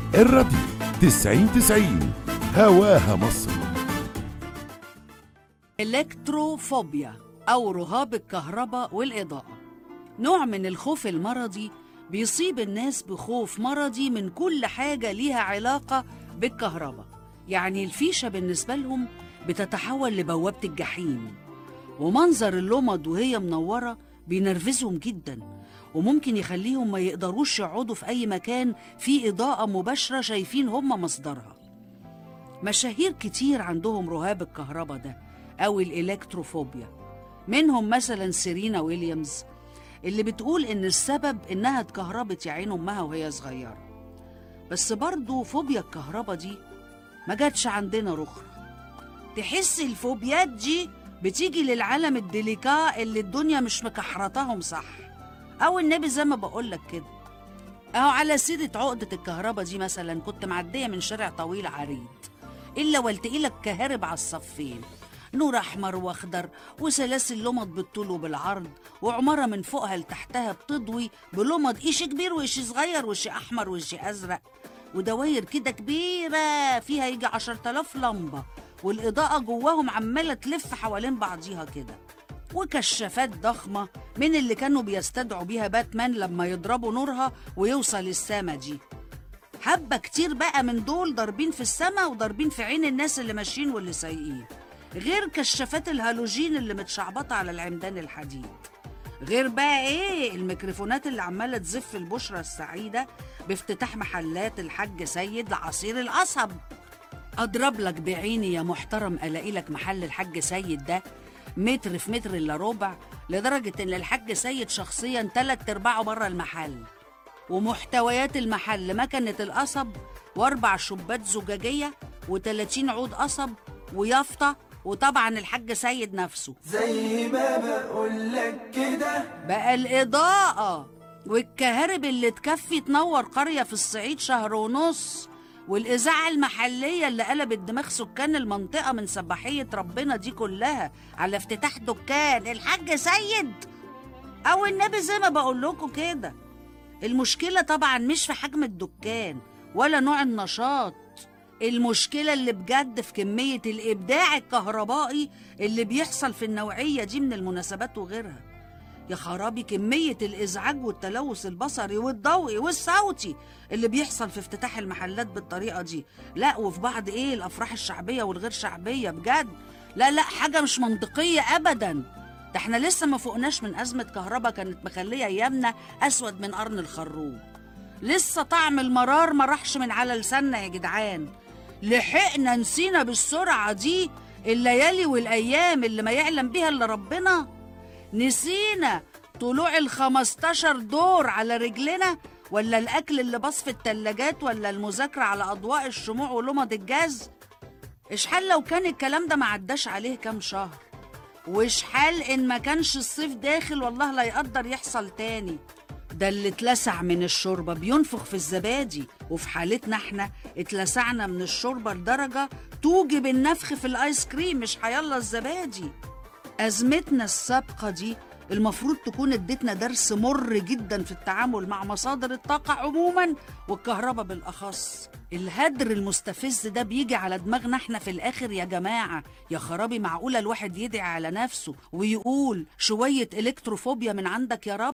الراديو 90 90 هواها مصر الكتروفوبيا أو رهاب الكهرباء والإضاءة نوع من الخوف المرضي بيصيب الناس بخوف مرضي من كل حاجة ليها علاقة بالكهرباء يعني الفيشة بالنسبة لهم بتتحول لبوابة الجحيم ومنظر اللمض وهي منورة بينرفزهم جدا وممكن يخليهم ما يقدروش يقعدوا في أي مكان فيه إضاءة مباشرة شايفين هم مصدرها مشاهير كتير عندهم رهاب الكهرباء ده أو الإلكتروفوبيا منهم مثلا سيرينا ويليامز اللي بتقول إن السبب إنها اتكهربت يا عين أمها وهي صغيرة بس برضو فوبيا الكهرباء دي ما جاتش عندنا رخرة تحس الفوبيات دي بتيجي للعالم الديليكا اللي الدنيا مش مكحرتهم صح أو النبي زي ما بقولك كده أهو على سيرة عقدة الكهرباء دي مثلا كنت معدية من شارع طويل عريض إلا والتقي لك كهارب على الصفين نور أحمر وأخضر وسلاسل لمض بالطول وبالعرض وعمارة من فوقها لتحتها بتضوي بلمض إيش كبير وإيش صغير وإيش أحمر وإيش أزرق ودواير كده كبيرة فيها يجي عشر تلاف لمبة والإضاءة جواهم عمالة تلف حوالين بعضيها كده وكشافات ضخمة من اللي كانوا بيستدعوا بيها باتمان لما يضربوا نورها ويوصل السما دي حبة كتير بقى من دول ضاربين في السما وضاربين في عين الناس اللي ماشيين واللي سايقين غير كشافات الهالوجين اللي متشعبطة على العمدان الحديد غير بقى ايه الميكروفونات اللي عمالة تزف البشرة السعيدة بافتتاح محلات الحاج سيد لعصير القصب اضرب لك بعيني يا محترم الاقي لك محل الحاج سيد ده متر في متر الا ربع لدرجة ان الحاج سيد شخصيا تلات ارباعه بره المحل ومحتويات المحل مكنة القصب واربع شبات زجاجية و30 عود قصب ويافطة وطبعا الحاج سيد نفسه زي ما بقولك كده بقى الإضاءة والكهرب اللي تكفي تنور قرية في الصعيد شهر ونص والإذاعة المحلية اللي قلبت دماغ سكان المنطقة من سباحية ربنا دي كلها على افتتاح دكان الحاج سيد أو النبي زي ما بقول لكم كده المشكلة طبعا مش في حجم الدكان ولا نوع النشاط المشكلة اللي بجد في كمية الإبداع الكهربائي اللي بيحصل في النوعية دي من المناسبات وغيرها يا خرابي كمية الإزعاج والتلوث البصري والضوئي والصوتي اللي بيحصل في افتتاح المحلات بالطريقة دي لا وفي بعض إيه الأفراح الشعبية والغير شعبية بجد لا لا حاجة مش منطقية أبدا ده احنا لسه ما فوقناش من أزمة كهرباء كانت مخلية أيامنا أسود من قرن الخروب لسه طعم المرار ما راحش من على لساننا يا جدعان لحقنا نسينا بالسرعة دي الليالي والأيام اللي ما يعلم بيها إلا ربنا نسينا طلوع الخمستاشر دور على رجلنا ولا الأكل اللي باص في التلاجات ولا المذاكرة على أضواء الشموع ولمض الجاز اشحال لو كان الكلام ده ما عداش عليه كام شهر واشحال إن ما كانش الصيف داخل والله لا يقدر يحصل تاني ده اللي اتلسع من الشوربة بينفخ في الزبادي وفي حالتنا احنا اتلسعنا من الشوربة لدرجة توجب النفخ في الايس كريم مش هيلا الزبادي أزمتنا السابقة دي المفروض تكون ادتنا درس مر جدا في التعامل مع مصادر الطاقة عموما والكهرباء بالأخص الهدر المستفز ده بيجي على دماغنا احنا في الآخر يا جماعة يا خرابي معقولة الواحد يدعي على نفسه ويقول شوية إلكتروفوبيا من عندك يا رب